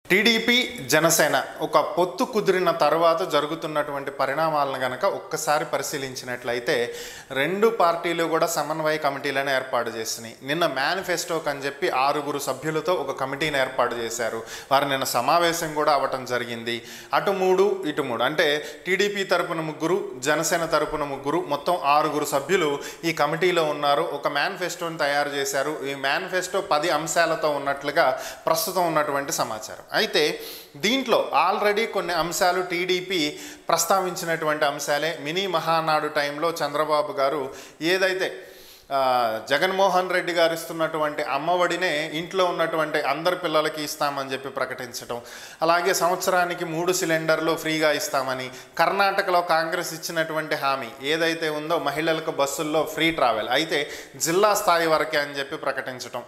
TDP Janasena ఒక పొత్తు కుదిరిన తర్వాత జరుగుతున్నటువంటి పరిణామాలను గనక ఒక్కసారి పరిశీలించినట్లయితే రెండు పార్టీలు కూడా సమన్వయ కమిటీలను ఏర్పాటు చేసినాయి నిన్న మేనిఫెస్టోకి అని చెప్పి ఆరుగురు సభ్యులతో ఒక కమిటీని ఏర్పాటు చేశారు వారు నిన్న సమావేశం కూడా అవ్వటం జరిగింది అటు మూడు ఇటు మూడు అంటే టీడీపీ తరపున ముగ్గురు జనసేన తరపున ముగ్గురు మొత్తం ఆరుగురు సభ్యులు ఈ కమిటీలో ఉన్నారు ఒక మేనిఫెస్టోని తయారు చేశారు ఈ మేనిఫెస్టో పది అంశాలతో ఉన్నట్లుగా ప్రస్తుతం ఉన్నటువంటి సమాచారం అయితే దీంట్లో ఆల్రెడీ కొన్ని అంశాలు టీడీపీ ప్రస్తావించినటువంటి అంశాలే మినీ మహానాడు టైంలో చంద్రబాబు గారు ఏదైతే ఆ, జగన్మోహన్ రెడ్డి గారు ఇస్తున్నటువంటి అమ్మఒడినే ఇంట్లో ఉన్నటువంటి అందరి పిల్లలకి ఇస్తామని చెప్పి ప్రకటించడం అలాగే సంవత్సరానికి మూడు సిలిండర్లు ఫ్రీగా ఇస్తామని కర్ణాటకలో కాంగ్రెస్ ఇచ్చినటువంటి హామీ ఏదైతే ఉందో మహిళలకు బస్సుల్లో ఫ్రీ ట్రావెల్ అయితే జిల్లా స్థాయి వరకే అని చెప్పి ప్రకటించడం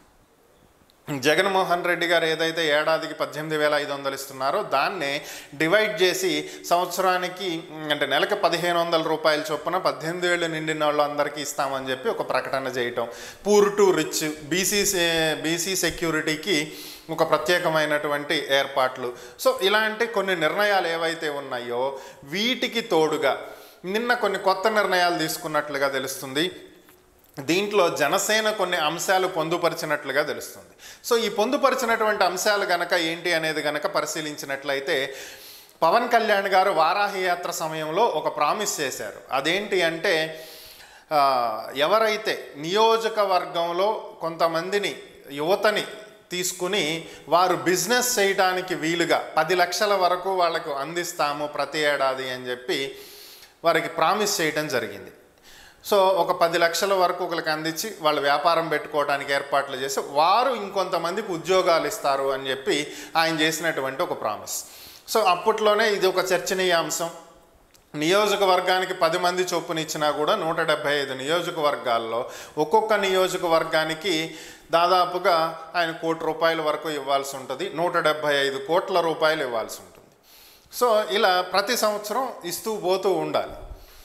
జగన్మోహన్ రెడ్డి గారు ఏదైతే ఏడాదికి పద్దెనిమిది వేల ఐదు వందలు ఇస్తున్నారో దాన్నే డివైడ్ చేసి సంవత్సరానికి ఉమ్, అంటే నెలకు పదిహేను వందల రూపాయల చొప్పున పద్దెనిమిది వేలు నిండిన వాళ్ళు అందరికీ ఇస్తామని చెప్పి ఒక ప్రకటన చేయటం poor to rich BC BC సెక్యూరిటీకి ఒక ప్రత్యేకమైనటువంటి ఏర్పాట్లు సో ఇలాంటి కొన్ని నిర్ణయాలు ఏవైతే ఉన్నాయో వీటికి తోడుగా నిన్న కొన్ని కొత్త నిర్ణయాలు తీసుకున్నట్లుగా తెలుస్తుంది దీంట్లో జనసేన కొన్ని అంశాలు పొందుపరిచినట్లుగా తెలుస్తుంది సో ఈ పొందుపరిచినటువంటి అంశాలు గనక ఏంటి అనేది గనక పరిశీలించినట్లయితే పవన్ కళ్యాణ్ గారు వారాహి యాత్ర సమయంలో ఒక ప్రామిస్ చేశారు అదేంటి అంటే ఆ, ఎవరైతే నియోజకవర్గంలో కొంతమందిని యువతని తీసుకుని వారు బిజినెస్ చేయడానికి వీలుగా పది లక్షల వరకు వాళ్ళకు అందిస్తాము ప్రతి ఏడాది అని చెప్పి వారికి ప్రామిస్ చేయడం జరిగింది సో ఒక పది లక్షల వరకు ఒకరికి అందించి వాళ్ళు వ్యాపారం పెట్టుకోవడానికి ఏర్పాట్లు చేసి వారు ఇంకొంతమందికి ఉద్యోగాలు ఇస్తారు అని చెప్పి ఆయన చేసినటువంటి ఒక ప్రామిస్ సో అప్పట్లోనే ఇది ఒక చర్చనీయాంశం నియోజకవర్గానికి పది మంది చొప్పున ఇచ్చినా కూడా నూట డెబ్బై ఐదు నియోజకవర్గాల్లో ఒక్కొక్క నియోజకవర్గానికి దాదాపుగా ఆయన కోటి రూపాయల వరకు ఇవ్వాల్సి ఉంటుంది నూట డెబ్బై ఐదు కోట్ల రూపాయలు ఇవ్వాల్సి ఉంటుంది సో ఇలా ప్రతి సంవత్సరం ఇస్తూ పోతూ ఉండాలి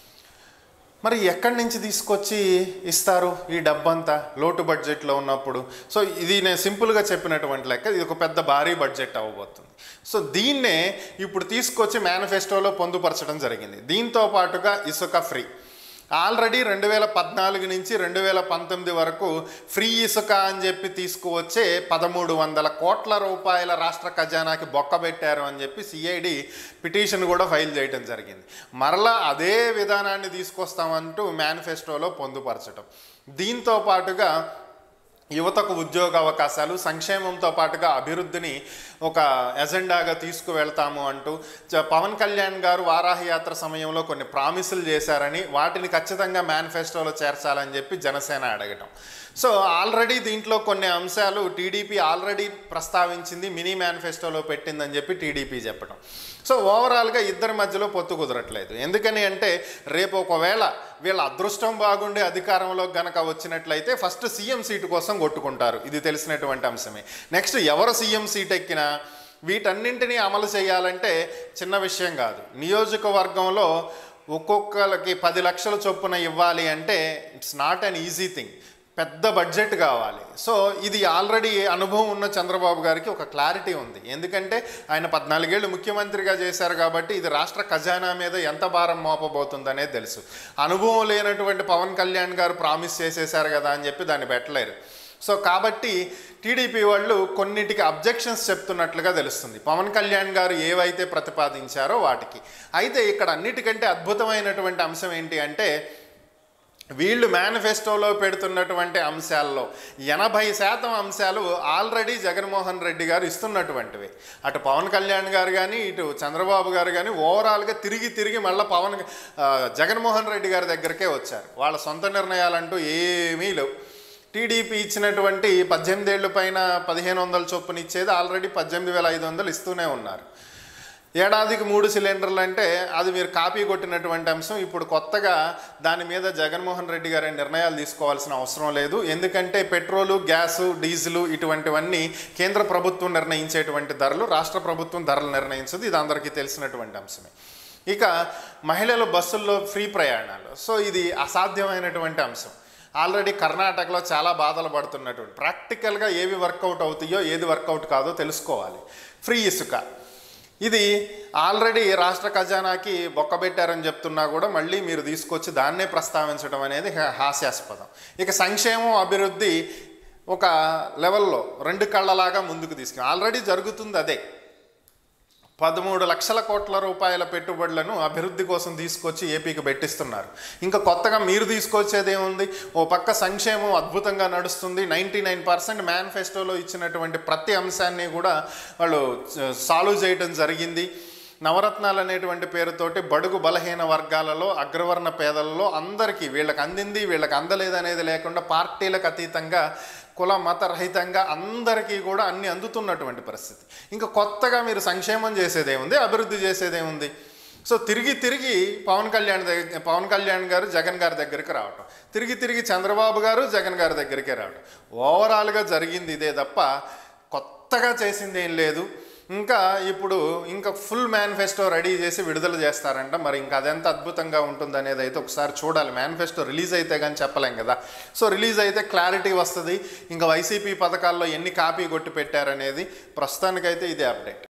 మరి ఎక్కడి నుంచి తీసుకొచ్చి ఇస్తారు ఈ డబ్బంతా లోటు బడ్జెట్లో ఉన్నప్పుడు సో ఇది నేను సింపుల్గా చెప్పినటువంటి లెక్క ఇది ఒక పెద్ద భారీ బడ్జెట్ అవ్వబోతుంది సో దీన్నే ఇప్పుడు తీసుకొచ్చి మేనిఫెస్టోలో పొందుపరచడం జరిగింది దీంతో పాటుగా ఇసుక ఫ్రీ ఆల్రెడీ రెండు వేల పద్నాలుగు నుంచి రెండు వేల పంతొమ్మిది వరకు ఫ్రీ ఇసుక అని చెప్పి తీసుకువచ్చే పదమూడు వందల కోట్ల రూపాయల రాష్ట్ర ఖజానాకి బొక్కబెట్టారు అని చెప్పి సిఐడి పిటిషన్ కూడా ఫైల్ చేయడం జరిగింది మరలా అదే విధానాన్ని తీసుకొస్తామంటూ మేనిఫెస్టోలో పొందుపరచడం దీంతో పాటుగా యువతకు ఉద్యోగ అవకాశాలు సంక్షేమంతో పాటుగా అభివృద్ధిని ఒక ఎజెండాగా తీసుకువెళ్తాము అంటూ చ- పవన్ కళ్యాణ్ గారు వారాహి యాత్ర సమయంలో కొన్ని ప్రామిసులు చేశారని వాటిని ఖచ్చితంగా మేనిఫెస్టోలో చేర్చాలని చెప్పి జనసేన అడగటం సో ఆల్రెడీ దీంట్లో కొన్ని అంశాలు టీడీపీ ఆల్రెడీ ప్రస్తావించింది మినీ మేనిఫెస్టోలో పెట్టిందని చెప్పి టీడీపీ చెప్పడం సో ఓవరాల్గా ఇద్దరి మధ్యలో పొత్తు కుదరట్లేదు ఎందుకని అంటే రేపు ఒకవేళ వీళ్ళ అదృష్టం బాగుండి అధికారంలో గనక వచ్చినట్లయితే ఫస్ట్ సీఎం సీటు కోసం కొట్టుకుంటారు ఇది తెలిసినటువంటి అంశమే నెక్స్ట్ ఎవరు సీఎం సీట్ ఎక్కినా వీటన్నింటినీ అమలు చేయాలంటే చిన్న విషయం కాదు నియోజకవర్గంలో ఒక్కొక్కరికి పది లక్షల చొప్పున ఇవ్వాలి అంటే it's not an easy thing పెద్ద బడ్జెట్ కావాలి సో ఇది ఆల్రెడీ అనుభవం ఉన్న చంద్రబాబు గారికి ఒక క్లారిటీ ఉంది ఎందుకంటే ఆయన పద్నాలుగేళ్ళు ముఖ్యమంత్రిగా చేశారు కాబట్టి ఇది రాష్ట్ర ఖజానా మీద ఎంత భారం మోపబోతుందనేది తెలుసు అనుభవం లేనటువంటి పవన్ కళ్యాణ్ గారు ప్రామిస్ చేసేశారు కదా అని చెప్పి దాన్ని పెట్టలేరు సో కాబట్టి టీడీపీ వాళ్ళు కొన్నిటికి అబ్జెక్షన్స్ చెప్తున్నట్లుగా తెలుస్తుంది పవన్ కళ్యాణ్ గారు ఏవైతే ప్రతిపాదించారో వాటికి అయితే ఇక్కడ అన్నిటికంటే అద్భుతమైనటువంటి అంశం ఏంటి అంటే వీళ్ళు మేనిఫెస్టోలో పెడుతున్నటువంటి అంశాల్లో ఎనభై శాతం అంశాలు ఆల్రెడీ జగన్మోహన్ రెడ్డి గారు ఇస్తున్నటువంటివి అటు పవన్ కళ్యాణ్ గారు కానీ ఇటు చంద్రబాబు గారు కానీ ఓవరాల్గా తిరిగి తిరిగి మళ్ళీ పవన్ ఆ, జగన్మోహన్ రెడ్డి గారి దగ్గరకే వచ్చారు వాళ్ళ సొంత నిర్ణయాలంటూ ఏమీ లేవు టీడీపీ ఇచ్చినటువంటి పద్దెనిమిదేళ్ళు పైన పదిహేను వందల చొప్పున ఇచ్చేది ఆల్రెడీ పద్దెనిమిది వేల ఐదు వందలు ఇస్తూనే ఉన్నారు ఏడాదికి మూడు సిలిండర్లు అంటే అది మీరు కాపీ కొట్టినటువంటి అంశం ఇప్పుడు కొత్తగా దాని మీద జగన్మోహన్ రెడ్డి గారి నిర్ణయాలు తీసుకోవాల్సిన అవసరం లేదు ఎందుకంటే పెట్రోలు గ్యాసు డీజిలు ఇటువంటివన్నీ కేంద్ర ప్రభుత్వం నిర్ణయించేటువంటి ధరలు రాష్ట్ర ప్రభుత్వం ధరలు నిర్ణయించదు ఇది అందరికీ తెలిసినటువంటి అంశమే ఇక మహిళల బస్సుల్లో ఫ్రీ ప్రయాణాలు సో ఇది అసాధ్యమైనటువంటి అంశం ఆల్రెడీ కర్ణాటకలో చాలా బాధలు పడుతున్నటువంటి ప్రాక్టికల్గా ఏవి వర్కౌట్ అవుతాయో ఏది వర్కౌట్ కాదో తెలుసుకోవాలి ఫ్రీ ఇసుక ఇది ఆల్రెడీ రాష్ట్ర ఖజానాకి బొక్కబెట్టారని చెప్తున్నా కూడా మళ్ళీ మీరు తీసుకొచ్చి దాన్నే ప్రస్తావించడం అనేది హా- హాస్యాస్పదం ఇక సంక్షేమం అభివృద్ధి ఒక లెవెల్లో రెండు కళ్ళలాగా ముందుకు తీసుకు ఆల్రెడీ జరుగుతుంది అదే పదమూడు లక్షల కోట్ల రూపాయల పెట్టుబడులను అభివృద్ధి కోసం తీసుకొచ్చి ఏపీకి పెట్టిస్తున్నారు ఇంకా కొత్తగా మీరు తీసుకొచ్చేది ఏముంది ఓ పక్క సంక్షేమం అద్భుతంగా నడుస్తుంది నైంటీ నైన్ పర్సెంట్ మేనిఫెస్టోలో ఇచ్చినటువంటి ప్రతి అంశాన్ని కూడా వాళ్ళు సాల్వ్ చేయడం జరిగింది నవరత్నాలు అనేటువంటి పేరుతోటి బడుగు బలహీన వర్గాలలో అగ్రవర్ణ పేదలలో అందరికీ వీళ్ళకి అందింది వీళ్ళకి అందలేదు అనేది లేకుండా పార్టీలకు అతీతంగా కుల మత రహితంగా అందరికీ కూడా అన్ని అందుతున్నటువంటి పరిస్థితి ఇంకా కొత్తగా మీరు సంక్షేమం చేసేదేముంది అభివృద్ధి చేసేదేముంది సో తిరిగి తిరిగి పవన్ కళ్యాణ్ దగ్గర పవన్ కళ్యాణ్ గారు జగన్ గారి దగ్గరికి రావటం తిరిగి తిరిగి చంద్రబాబు గారు జగన్ గారి దగ్గరికి రావటం ఓవరాల్గా జరిగింది ఇదే తప్ప కొత్తగా చేసింది ఏం లేదు ఇంకా ఇప్పుడు ఇంకా ఫుల్ మేనిఫెస్టో రెడీ చేసి విడుదల చేస్తారంట మరి ఇంకా అదెంత అద్భుతంగా ఉంటుంది అనేది అయితే ఒకసారి చూడాలి మేనిఫెస్టో రిలీజ్ అయితే కానీ చెప్పలేం కదా సో రిలీజ్ అయితే క్లారిటీ వస్తుంది ఇంకా వైసీపీ పథకాల్లో ఎన్ని కాపీ కొట్టి పెట్టారనేది ప్రస్తుతానికైతే ఇదే అప్డేట్